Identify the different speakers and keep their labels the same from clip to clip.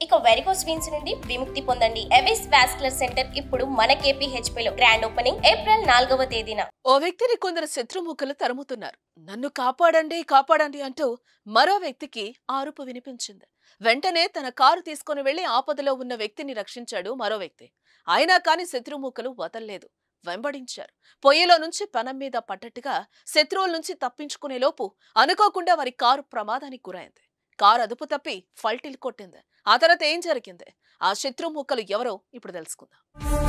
Speaker 1: ఇక varicose veins నుండి విముక్తి పొందండి ఎవిస్ వాస్కులర్ సెంటర్ ఇప్పుడు మన KPHP లో గ్రాండ్ ఓపెనింగ్ ఏప్రిల్ నాలుగవ తేదీన
Speaker 2: ఓ వ్యక్తిని కొందరు శత్రుముఖులు తరుముతున్నారు నన్ను కాపాడండి కాపాడండి అంటూ మరో వ్యక్తికి ఆరుపు వినిపించింది వెంటనే తన కారు తీసుకుని వెళ్లి ఆపదలో ఉన్న వ్యక్తిని రక్షించాడు మరో వ్యక్తి అయినా కాని శత్రుముఖులు వదల్లేదు వెంబడించారు పొయ్యిలో నుంచి పనం మీద పడ్డట్టుగా శత్రువుల నుంచి తప్పించుకునే లోపు అనుకోకుండా వారి కారు ప్రమాదానికి గురైంది కారు అదుపు తప్పి ఫల్టిల్ కొట్టింది ఆ తర్వాత ఏం జరిగింది ఆ శత్రుముఖలు ఎవరో ఇప్పుడు తెలుసుకుందాం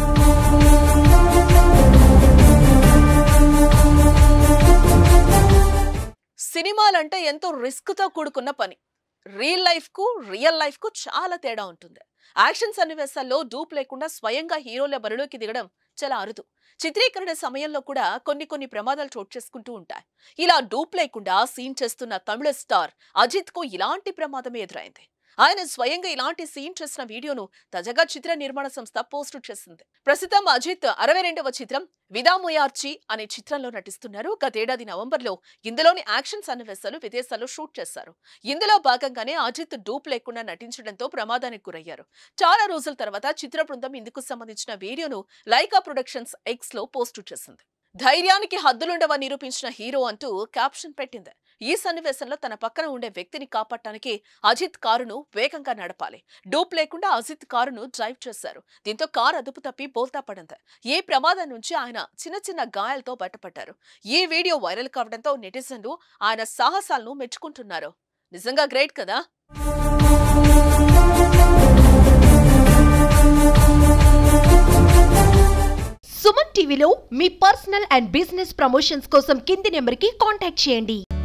Speaker 2: సినిమాలంటే ఎంతో రిస్క్ తో కూడుకున్న పని రియల్ లైఫ్ కు రియల్ లైఫ్ కు చాలా తేడా ఉంటుంది యాక్షన్ సన్నివేశాల్లో డూప్ లేకుండా స్వయంగా హీరోల బరిలోకి దిగడం చాలా అరుదు చిత్రీకరణ సమయంలో కూడా కొన్ని కొన్ని ప్రమాదాలు చోటు చేసుకుంటూ ఉంటాయి ఇలా డూప్ లేకుండా సీన్ చేస్తున్న తమిళ స్టార్ అజిత్ కు ఇలాంటి ప్రమాదమే ఎదురైంది ఆయన స్వయంగా ఇలాంటి సీన్ చేసిన వీడియోను తాజాగా చిత్ర నిర్మాణ సంస్థ పోస్టు చేసింది ప్రస్తుతం అజిత్ అరవై రెండవ చిత్రం విదాముయార్చి అనే చిత్రంలో నటిస్తున్నారు గతేడాది నవంబర్లో ఇందులోని యాక్షన్ సన్నివేశాలు విదేశాల్లో షూట్ చేశారు ఇందులో భాగంగానే అజిత్ డూప్ లేకుండా నటించడంతో ప్రమాదానికి గురయ్యారు చాలా రోజుల తర్వాత చిత్ర బృందం ఇందుకు సంబంధించిన వీడియోను లైకా ప్రొడక్షన్స్ ఎక్స్ లో పోస్టు చేసింది ధైర్యానికి హద్దులుండవని నిరూపించిన హీరో అంటూ క్యాప్షన్ పెట్టింది ఈ సన్నివేశంలో తన పక్కన ఉండే వ్యక్తిని కాపాడటానికి అజిత్ కారును వేగంగా నడపాలి డూప్ లేకుండా అజిత్ కారును డ్రైవ్ చేశారు దీంతో కారు అదుపు తప్పి బోల్తా పడింది ఈ ప్రమాదం నుంచి ఆయన చిన్న చిన్న గాయాలతో బయటపడ్డారు ఈ వీడియో వైరల్ కావడంతో నెటిజన్లు ఆయన సాహసాలను మెచ్చుకుంటున్నారు నిజంగా గ్రేట్ కదా
Speaker 3: సుమన్ టీవీలో మీ పర్సనల్ అండ్ బిజినెస్ ప్రమోషన్స్ కోసం కింది నెంబర్కి కాంటాక్ట్ చేయండి